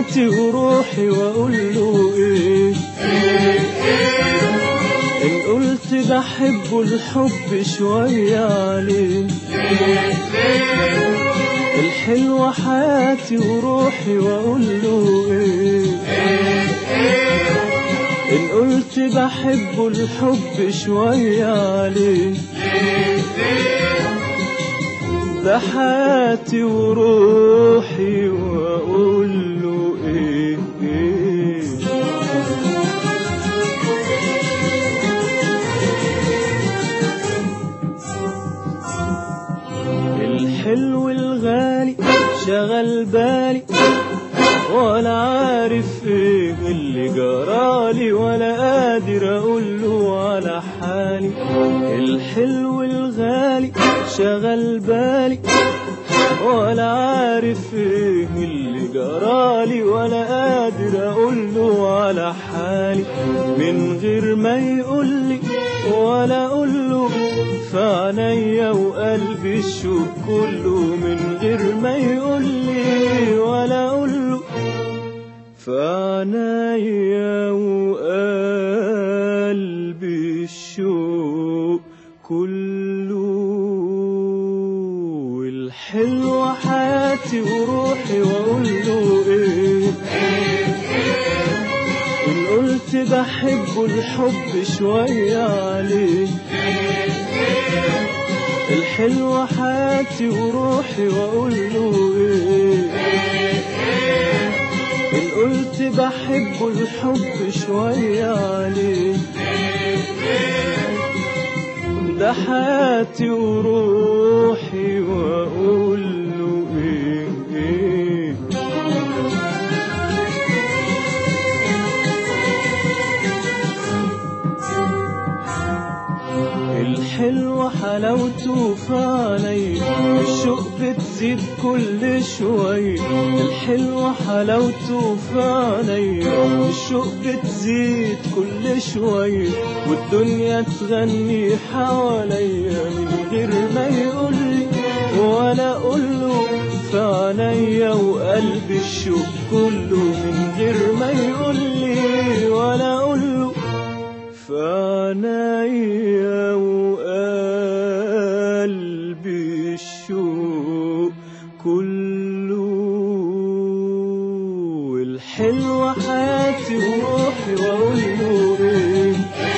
حياتي وروحي واقول له ايه ان قلت بحبه الحب شوية عليه الحلوة حياتي وروحي واقول له ايه ان قلت بحبه الحب شوية عليه ده حياتي وروحي واقول له ايه, إيه الحلو الغالي شغل بالي ولا عارف ايه اللي جرالي ولا قادر اقول له على حالي الحلو الغالي شغل بالي ولا عارف ايه اللي جرالي ولا قادر اقول له على حالي من غير ما يقول لي ولا اقول له في عينيا وقلبي الشوق كله من غير ما يقول لي ولا اقول له في عينيا وقلبي الشوق كله الحلوة حياتي وروحي واقول له ايه ان قلت بحبه الحب شوية عليه الحلوة حياتي وروحي واقول له ايه ان قلت بحبه الحب شوية عليه ده حياتي وروحي واقول له ايه, إيه الحلوة حلاوته في عيني الشوق بتزيد كل شوي الحلوة حلاوته في عيني الشوق بتزيد كل شوي والدنيا تغني حواليا من غير ما يقولي ولا اقوله في عينيا وقلبي الشوق كله من غير ما يقولي ولا اقوله في عينيا وقلبي الشوق كله الحلوة حياتي وروحي واقول له ايه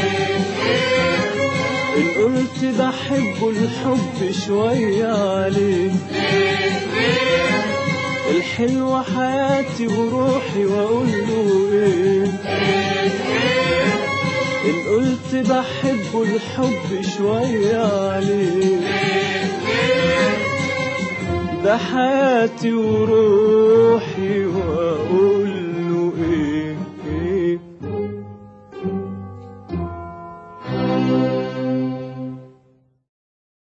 ان قلت بحبه الحب شوية عليه الحلوة حياتي وروحي واقول له ايه إن قلت بحبه الحب شوية عليه ده حياتي وروحي وأقول